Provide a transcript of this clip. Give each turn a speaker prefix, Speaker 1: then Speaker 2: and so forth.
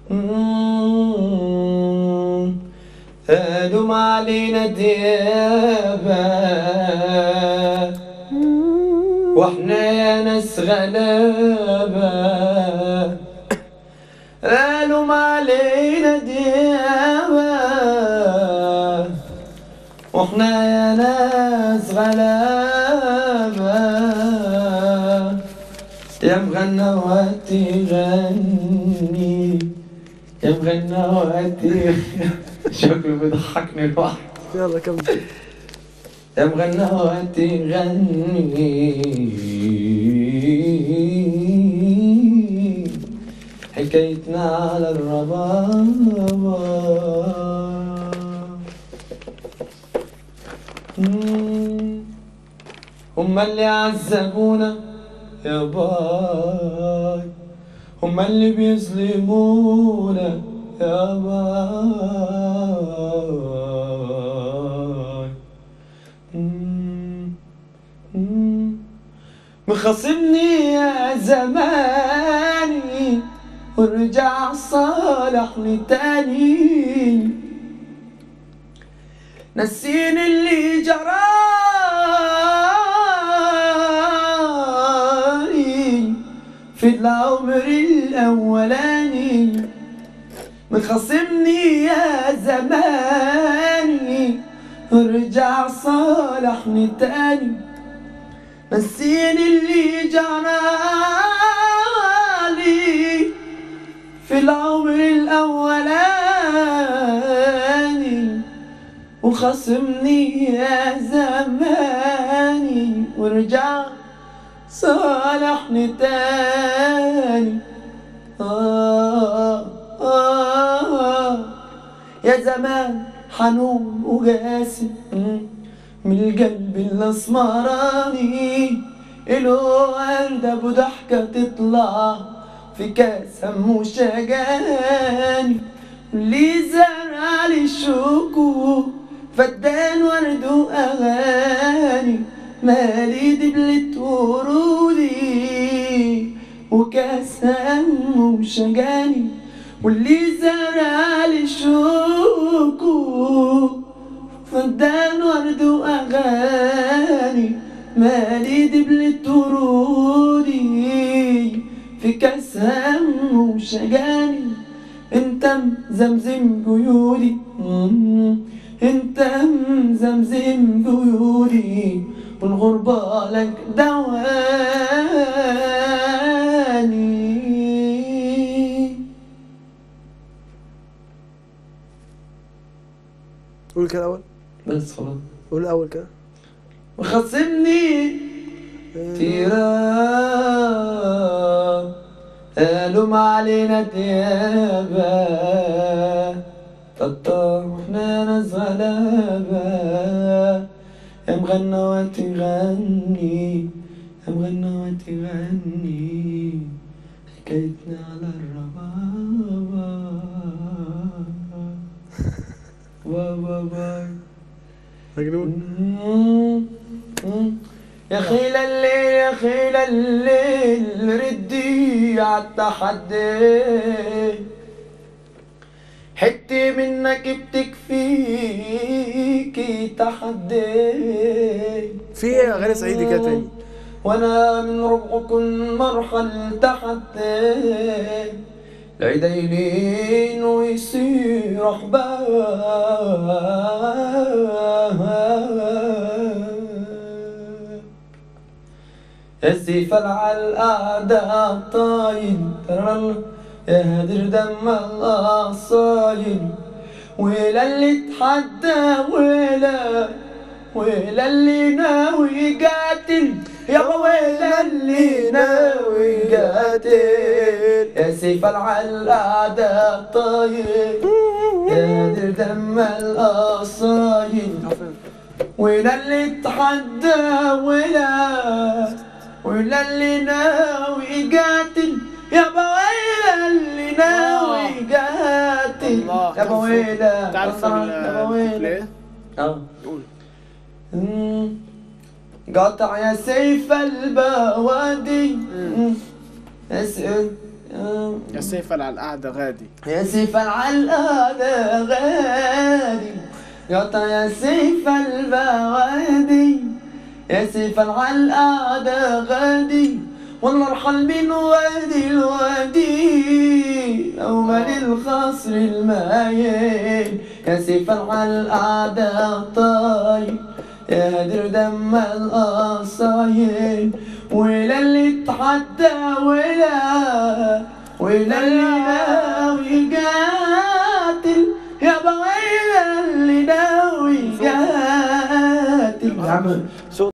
Speaker 1: مم. هادم علينا ديابة واحنا يا ناس غلابة قالوا ما علينا ديابة واحنا يا ناس غلابة يا مغنى وقتي غني يا مغنى وقتي شكله بيضحكني لوحده
Speaker 2: يلا كمل
Speaker 1: يا مغنى وقتي غني حكايتنا على الربابة مم. هما اللي عذبونا يا باي هما اللي بيظلمونا يا باي مم. مم. مخاصمني يا زماني ورجع صالحني تاني نسيني اللي جرالي في العمر الأولاني مخاصمني يا زماني ورجع صالحني تاني نسيني اللي جرالي في العمر الأولاني وخصمني يا زماني ورجع صالحني تاني آه آه يا زمان حنون وقاسي مم. من القلب الاسمراني إله قلب وضحكة تطلع في كاس هم وشجاني اللي زرع لي شوكو فدان ورد وأغاني مالي دبلة ورودي وكاس هم وشجاني واللي زرع لي شوكو فدان ورد وأغاني مالي دبلة ورودي في كاس هم وشجاني انت مزمزم جيودي مم. انت مزمزم جيودي والغربة لك دواني
Speaker 2: قول كده الاول
Speaker 1: بس خلاص
Speaker 2: قول الاول كده
Speaker 1: وخصمني تيرا قالوا ما علينا ديابة تطا واحنا ناس غلابة يا مغنى وتغني يا مغنى وتغني حكايتنا على الربابة بابا باي
Speaker 2: مجنون
Speaker 1: يا خيل الليل يا خيل الليل ردي عالتحدي حتة منك بتكفيكي تحدي
Speaker 2: في ايه اغاني صعيدي كده تاني
Speaker 1: وانا من ربعكم مرحل تحدي العيدين ويصير احباب السيف على الأعداء طايل ترى يا هدر دم الله صايل ويلا اللي تحدى ويلا ويلا اللي ناوي قاتل يا ويلا اللي ناوي قاتل يا سيف على الأعداء طايل يا هدر دم الأصايل ولا اللي تحدى ولا ولا اللي ناوي قاتل يا ويلا اللي ناوي قاتل
Speaker 2: الله
Speaker 1: يا ويلا
Speaker 2: تعرف
Speaker 1: يا ويلا
Speaker 2: ليه؟
Speaker 1: اه
Speaker 2: قول
Speaker 1: مم. قطع يا سيف البوادي مم. اسأل
Speaker 2: يا سيف على القعدة غادي
Speaker 1: يا سيف العلقة غادي يا يا سيف البوادي يا سيف العلقة غادي والله ارحل من وادي الوادي لو مال الخصر المايل يا سيف العلقة طايل يا هدر دم القصايل ولا اللي تحدى ولا ولا اللي ناوي قاتل يا بويل اللي ناوي قاتل يا عم